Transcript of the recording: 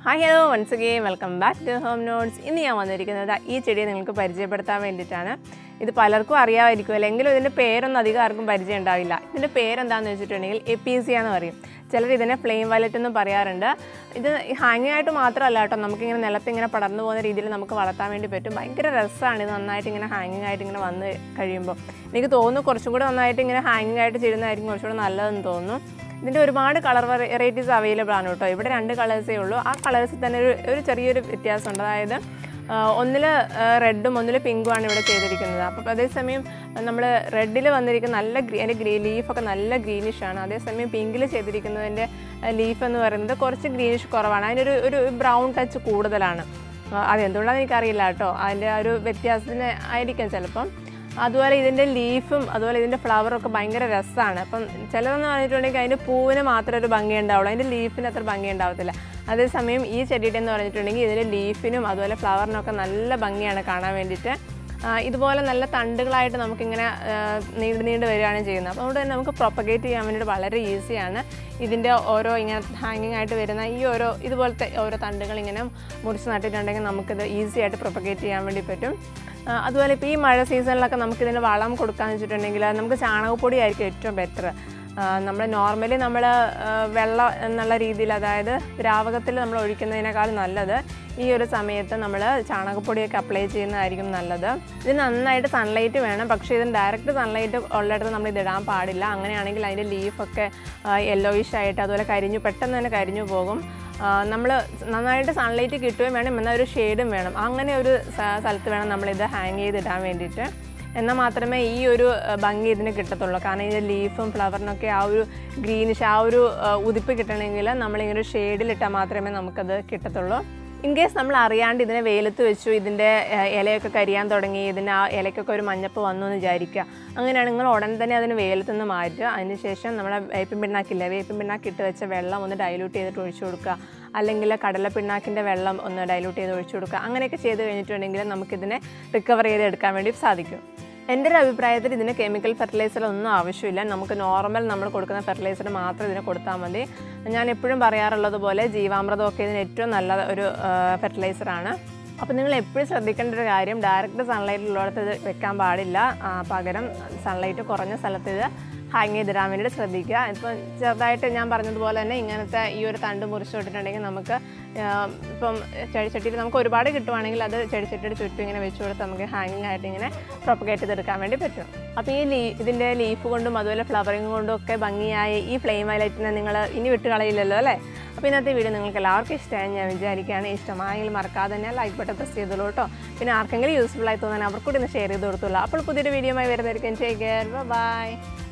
hi hello once again welcome back to home notes ഇന്ന് ഞാൻ വന്നിരിക്കുന്നത് ഈ ചെടിയെ നിങ്ങൾക്ക് പരിചയപ്പെടുത്താൻ വേണ്ടിയിട്ടാണ് ഇത് പലർക്കും അറിയാമായിരിക്കും അല്ലെങ്കിലും ഇതിൻ്റെ പേരൊന്നും അധികം ആർക്കും പരിചയം ഉണ്ടാവില്ല ഇതിൻ്റെ പേരെന്താണെന്ന് വെച്ചിട്ടുണ്ടെങ്കിൽ എപ്പീസിയ എന്ന് പറയും ചിലർ ഇതിനെ ഫ്ലെയിം വയലറ്റ് എന്നും പറയാറുണ്ട് ഇത് ഹാങ്ങിങ് ആയിട്ട് മാത്രമല്ല കേട്ടോ നമുക്കിങ്ങനെ നിലത്ത് ഇങ്ങനെ പടർന്നു പോകുന്ന രീതിയിൽ നമുക്ക് വളർത്താൻ വേണ്ടി പറ്റും ഭയങ്കര രസമാണ് ഇത് നന്നായിട്ട് ഇങ്ങനെ ഹാങ്ങിങ് ആയിട്ട് ഇങ്ങനെ വന്ന് കഴിയുമ്പോൾ എനിക്ക് തോന്നുന്നു കുറച്ചും കൂടെ നന്നായിട്ട് ഇങ്ങനെ ഹാങ്ങിങ് ആയിട്ട് ചെയ്യുന്നതായിരിക്കും കുറച്ചുകൂടെ നല്ലതെന്ന് തോന്നുന്നു ഇതിൻ്റെ ഒരുപാട് കളർ വെറൈറ്റീസ് അവൈലബിൾ ആണ് കേട്ടോ ഇവിടെ രണ്ട് കളേഴ്സേ ഉള്ളൂ ആ കളേഴ്സിൽ തന്നെ ഒരു ഒരു ചെറിയൊരു വ്യത്യാസമുണ്ട് അതായത് ഒന്നിൽ റെഡും ഒന്നിൽ പിങ്കും ആണ് ഇവിടെ ചെയ്തിരിക്കുന്നത് അപ്പോൾ അതേസമയം നമ്മൾ റെഡിൽ വന്നിരിക്കുന്ന നല്ല ഗ്രീ അതിൻ്റെ ഗ്രീ ലീഫൊക്കെ നല്ല ഗ്രീനിഷ് ആണ് അതേസമയം പിങ്കിൽ ചെയ്തിരിക്കുന്നതിൻ്റെ ലീഫ് എന്ന് പറയുന്നത് കുറച്ച് ഗ്രീനിഷ് കുറവാണ് അതിനൊരു ഒരു ബ്രൗൺ ടച്ച് കൂടുതലാണ് ആ, അതെന്തുകൊണ്ടാണെന്ന് എനിക്കറിയില്ല കേട്ടോ അതിൻ്റെ ആ ഒരു വ്യത്യാസത്തിന് ആയിരിക്കും ചിലപ്പം അതുപോലെ ഇതിൻ്റെ ലീഫും അതുപോലെ ഇതിൻ്റെ ഫ്ലവറൊക്കെ ഭയങ്കര രസമാണ് അപ്പം ചിലതെന്ന് പറഞ്ഞിട്ടുണ്ടെങ്കിൽ അതിൻ്റെ പൂവിന് മാത്രമേ ഒരു ഭംഗി ഉണ്ടാവുള്ളൂ അതിൻ്റെ ലീഫിന് അത്ര ഭംഗി ഉണ്ടാവത്തില്ല അതേസമയം ഈ ചെടിയുടെ എന്ന് പറഞ്ഞിട്ടുണ്ടെങ്കിൽ ഇതിൻ്റെ ലീഫിനും അതുപോലെ ഫ്ലവറിനൊക്കെ നല്ല ഭംഗിയാണ് കാണാൻ വേണ്ടിയിട്ട് ആ, ഇതുപോലെ നല്ല തണ്ടുകളായിട്ട് നമുക്കിങ്ങനെ ആ, നീണ്ട് നീണ്ട് വരികയാണ് ചെയ്യുന്നത് അപ്പോൾ അതുകൊണ്ട് തന്നെ നമുക്ക് പ്രൊപ്പഗേറ്റ് ചെയ്യാൻ വേണ്ടിയിട്ട് വളരെ ഈസിയാണ് ഇതിൻ്റെ ഓരോ ഇങ്ങനെ ഹാങ്ങിങ് ആയിട്ട് വരുന്ന ഈ ഓരോ ഇതുപോലത്തെ ഓരോ തണ്ടുകൾ ഇങ്ങനെ മുറിച്ച് നട്ടിട്ടുണ്ടെങ്കിൽ നമുക്കിത് ഈസി ആയിട്ട് പ്രൊപ്പഗേറ്റ് ചെയ്യാൻ വേണ്ടി പറ്റും ആ, അതുപോലെ ഇപ്പോൾ ഈ മഴ സീസണിലൊക്കെ നമുക്കിതിന് വളം കൊടുക്കാന്ന് വെച്ചിട്ടുണ്ടെങ്കിൽ നമുക്ക് ചാണകപ്പൊടി ആയിരിക്കും ഏറ്റവും ബെറ്റർ നമ്മൾ നോർമലി നമ്മൾ വെള്ളം എന്നുള്ള രീതിയിൽ അതായത് ദ്രാവകത്തിൽ നമ്മൾ ഒഴിക്കുന്നതിനേക്കാൾ നല്ലത് ഈ ഒരു സമയത്ത് നമ്മൾ ചാണകപ്പൊടിയൊക്കെ അപ്ലൈ ചെയ്യുന്നതായിരിക്കും നല്ലത് ഇത് നന്നായിട്ട് സൺലൈറ്റ് വേണം പക്ഷേ ഇതിന് ഡയറക്റ്റ് സൺലൈറ്റ് ഉള്ളിടത്ത് നമ്മൾ ഇത് ഇടാൻ പാടില്ല അങ്ങനെയാണെങ്കിൽ അതിൻ്റെ ലീഫൊക്കെ യെല്ലോയിഷ് ആയിട്ട് അതുപോലെ കരിഞ്ഞു പെട്ടെന്ന് തന്നെ കരിഞ്ഞു പോകും നമ്മൾ നന്നായിട്ട് സൺലൈറ്റ് കിട്ടുകയും വേണം എന്നാൽ ഒരു ഷെയ്ഡും വേണം അങ്ങനെ ഒരു സ- സ്ഥലത്ത് വേണം നമ്മളിത് ഹാങ് ചെയ്തിടാൻ വേണ്ടിയിട്ട് എന്നാൽ മാത്രമേ ഈ ഒരു അഹ്, ഭംഗി ഇതിന് കിട്ടത്തുള്ളൂ കാരണം ഇതിൻ്റെ ലീഫും ഫ്ലവറിനൊക്കെ ആ ഒരു ഗ്രീനിഷ് ആ ഒരു അഹ്, ഉതിപ്പ് കിട്ടണമെങ്കിൽ നമ്മളിങ്ങനെ ഒരു ഷെയ്ഡിലിട്ടാൽ മാത്രമേ നമുക്കത് കിട്ടത്തുള്ളൂ ഇൻ കേസ് നമ്മൾ അറിയാണ്ട് ഇതിനെ വെയിലത്ത് വെച്ചു ഇതിൻ്റെ അഹ്, ഇലയൊക്കെ കരിയാൻ തുടങ്ങി ഇതിന് ആ ഇലയ്ക്കൊക്കെ ഒരു മഞ്ഞപ്പ് വന്നു എന്ന് വിചാരിക്കുക അങ്ങനെയാണ് നിങ്ങൾ ഉടൻ തന്നെ അതിന് വെയിലത്ത് നിന്ന് മാറ്റുക അതിനുശേഷം നമ്മളെ വേപ്പിൻ പിണ്ണാക്കില്ല വേപ്പിൻ പിണ്ണാക്ക് ഇട്ട് വെച്ച വെള്ളം ഒന്ന് ഡൈലൂട്ട് ചെയ്തിട്ട് ഒഴിച്ചു കൊടുക്കുക അല്ലെങ്കിൽ കടല പിണ്ണാക്കിൻ്റെ വെള്ളം ഒന്ന് ഡൈലൂട്ട് ചെയ്ത് ഒഴിച്ചു കൊടുക്കുക അങ്ങനെയൊക്കെ ചെയ്ത് കഴിഞ്ഞിട്ടുണ്ടെങ്കിൽ നമുക്കിതിനെ റിക്കവർ ചെയ്ത് എടുക്കാൻ വേണ്ടി സാധിക്കും എൻ്റെ ഒരു അഭിപ്രായത്തിൽ ഇതിന് കെമിക്കൽ ഫെർട്ടിലൈസർ ഒന്നും ആവശ്യമില്ല നമുക്ക് നോർമൽ നമ്മൾ കൊടുക്കുന്ന ഫെർട്ടിലൈസർ മാത്രം ഇതിന് കൊടുത്താൽ മതി ഞാൻ എപ്പോഴും പറയാറുള്ളത് പോലെ ജീവാമൃതമൊക്കെ ഇതിന് ഏറ്റവും നല്ല ഒരു ഫെർട്ടിലൈസറാണ് അപ്പോൾ നിങ്ങൾ എപ്പോഴും ശ്രദ്ധിക്കേണ്ട ഒരു കാര്യം ഡയറക്റ്റ് സൺലൈറ്റ് ഉള്ളിടത്ത് ഇത് വെക്കാൻ പാടില്ല ആ, പകരം സൺലൈറ്റ് കുറഞ്ഞ സ്ഥലത്ത് ഇത് ഹാങ് ചെയ്തിടാൻ വേണ്ടിയിട്ട് ശ്രദ്ധിക്കുക ഇപ്പം ചെറുതായിട്ട് ഞാൻ പറഞ്ഞതുപോലെ തന്നെ ഇങ്ങനത്തെ ഈ ഒരു തണ്ട് മുറിച്ച് വിട്ടിട്ടുണ്ടെങ്കിൽ നമുക്ക് ആ, ഇപ്പം ചെടിച്ചട്ടിയിൽ നമുക്ക് ഒരുപാട് കിട്ടുവാണെങ്കിൽ അത് ചെടിച്ചട്ടിയുടെ ചുറ്റും ഇങ്ങനെ വെച്ച് കൊടുത്ത് നമുക്ക് ഹാങ്ങിങ് ആയിട്ട് ഇങ്ങനെ പ്രൊപ്പഗേറ്റ് ചെയ്തെടുക്കാൻ വേണ്ടി പറ്റും അപ്പോൾ ഈ ലീ ഇതിൻ്റെ ലീഫ് കൊണ്ടും അതുപോലെ ഫ്ലവറിങ് കൊണ്ടും ഒക്കെ ഭംഗിയായി ഈ ഫ്ലെയിം വയലറ്റിനെ നിങ്ങൾ ഇനി വിട്ട് കളയില്ലല്ലോ അല്ലേ അപ്പോൾ ഇന്നത്തെ വീഡിയോ നിങ്ങൾക്ക് എല്ലാവർക്കും ഇഷ്ടമായി ഞാൻ വിചാരിക്കുകയാണ് ഇഷ്ടമായെങ്കിൽ മറക്കാതെ തന്നെ ലൈക്ക് ബട്ടൺ പ്രസ് ചെയ്തോളൂ കേട്ടോ പിന്നെ ആർക്കെങ്കിലും യൂസ്ഫുൾ ആയി തോന്നാൻ അവർക്കൂടി ഒന്ന് ഷെയർ ചെയ്ത് കൊടുത്തുള്ളൂ അപ്പോൾ പുതിയൊരു വീഡിയോ ആയി വരുന്നതായിരിക്കും ടേക്ക് കെയർ ബൈ